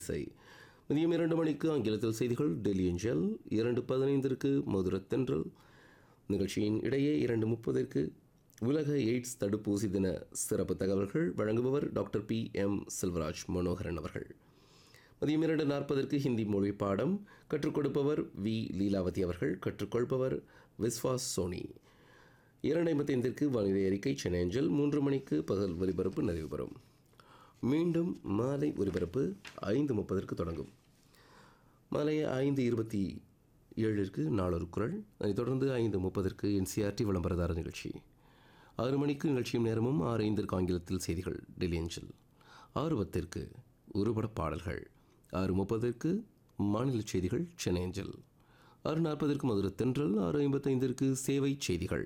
இசை மதியம் இரண்டு மணிக்கு ஆங்கிலத்தில் செய்திகள் டெல்லி ஏஞ்சல் இரண்டு பதினைந்திற்கு மதுர தென்றல் நிகழ்ச்சியின் இடையே இரண்டு முப்பதற்கு உலக எய்ட்ஸ் தடுப்பூசி தின சிறப்பு தகவல்கள் வழங்குபவர் doctor P M Selvaraj Manoharan அவர்கள் மதியம் இரண்டு நாற்பதற்கு ஹிந்தி மொழி பாடம் கற்றுக் கொடுப்பவர் வி லீலாவதி அவர்கள் கற்றுக்கொள்பவர் விஸ்வாஸ் சோனி இரண்டு ஐம்பத்தைந்திற்கு வானிலை அறிக்கை சென்னை அஞ்சல் மூன்று மணிக்கு பகல் ஒலிபரப்பு நிறைவு பெறும் மீண்டும் மாலை ஒலிபரப்பு ஐந்து முப்பதற்கு தொடங்கும் மாலை ஐந்து இருபத்தி ஏழிற்கு நாளொரு குரல் அதைத் தொடர்ந்து ஐந்து முப்பதற்கு என்சிஆர்டி விளம்பரதார நிகழ்ச்சி ஆறு மணிக்கு நிகழ்ச்சியும் நேரமும் ஆறு ஐந்திற்கு ஆங்கிலத்தில் செய்திகள் டெல்லி அஞ்சல் ஆறு பத்திற்கு ஒருபட பாடல்கள் ஆறு முப்பதற்கு மாநில செய்திகள் சென்னை அஞ்சல் ஆறு நாற்பதற்கு மதுரை தென்றல் ஆறு ஐம்பத்தைந்திற்கு சேவை செய்திகள்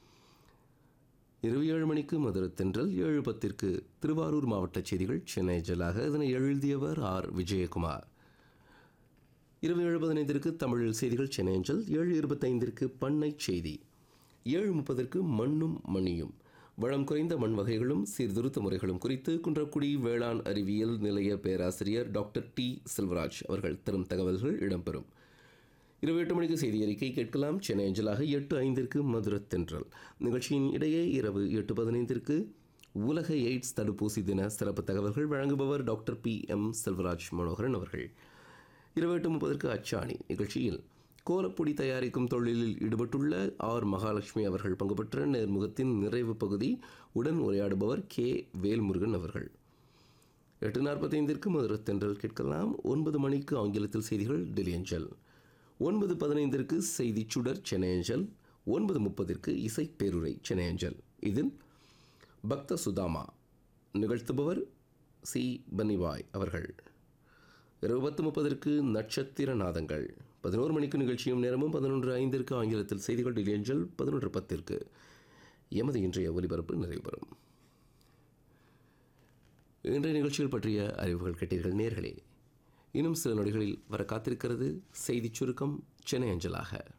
இரவு ஏழு மணிக்கு மதுரை தென்றல் ஏழு பத்திற்கு திருவாரூர் மாவட்ட செய்திகள் சென்னை ஜலாக இதனை எழுதியவர் ஆர் விஜயகுமார் இரவு ஏழு பதினைந்திற்கு தமிழில் செய்திகள் சென்னை அஞ்சல் ஏழு இருபத்தைந்திற்கு பண்ணை செய்தி ஏழு முப்பதற்கு மண்ணும் மணியும் வளம் குறைந்த மண் வகைகளும் சீர்திருத்த முறைகளும் குறித்து குன்றக்குடி வேளாண் அறிவியல் நிலைய பேராசிரியர் டாக்டர் டி செல்வராஜ் அவர்கள் தரும் தகவல்கள் இடம்பெறும் இரவு எட்டு மணிக்கு செய்தி அறிக்கை கேட்கலாம் சென்னை அஞ்சலாக எட்டு ஐந்திற்கு மதுரை தென்றல் நிகழ்ச்சியின் இடையே இரவு எட்டு பதினைந்திற்கு உலக எய்ட்ஸ் தடுப்பூசி தின சிறப்பு தகவல்கள் வழங்குபவர் doctor P M Selvaraj Manoharan அவர்கள் இரவு எட்டு முப்பதற்கு அச்சாணி நிகழ்ச்சியில் கோலப்பொடி தயாரிக்கும் தொழிலில் ஈடுபட்டுள்ள ஆர் மகாலட்சுமி அவர்கள் பங்கு பெற்ற நேர்முகத்தின் நிறைவு பகுதி உடன் உரையாடுபவர் கே வேல்முருகன் அவர்கள் எட்டு நாற்பத்தைந்திற்கு மதுரை தென்றல் கேட்கலாம் ஒன்பது மணிக்கு ஆங்கிலத்தில் செய்திகள் டெல்லி அஞ்சல் ஒன்பது பதினைந்திற்கு செய்தி சுடர் சென்னை அஞ்சல் ஒன்பது முப்பதிற்கு இசை பேருரை சென்னை அஞ்சல் இதில் பக்த சுதாமா நிகழ்த்துபவர் சி பன்னிவாய் அவர்கள் இரவு பத்து முப்பதற்கு நட்சத்திர நாதங்கள் பதினோரு மணிக்கு நிகழ்ச்சியும் நேரமும் பதினொன்று ஐந்திற்கு ஆங்கிலத்தில் செய்திகள் டெல்லி அஞ்சல் பதினொன்று பத்திற்கு எமது இன்றைய ஒலிபரப்பு நிறைவு பெறும் இன்றைய நிகழ்ச்சிகள் பற்றிய அறிவுகள் கேட்டீர்கள் நேர்களே இன்னும் சில நொடிகளில் வர காத்திருக்கிறது செய்திச் சுருக்கம் சென்னை அஞ்சலாக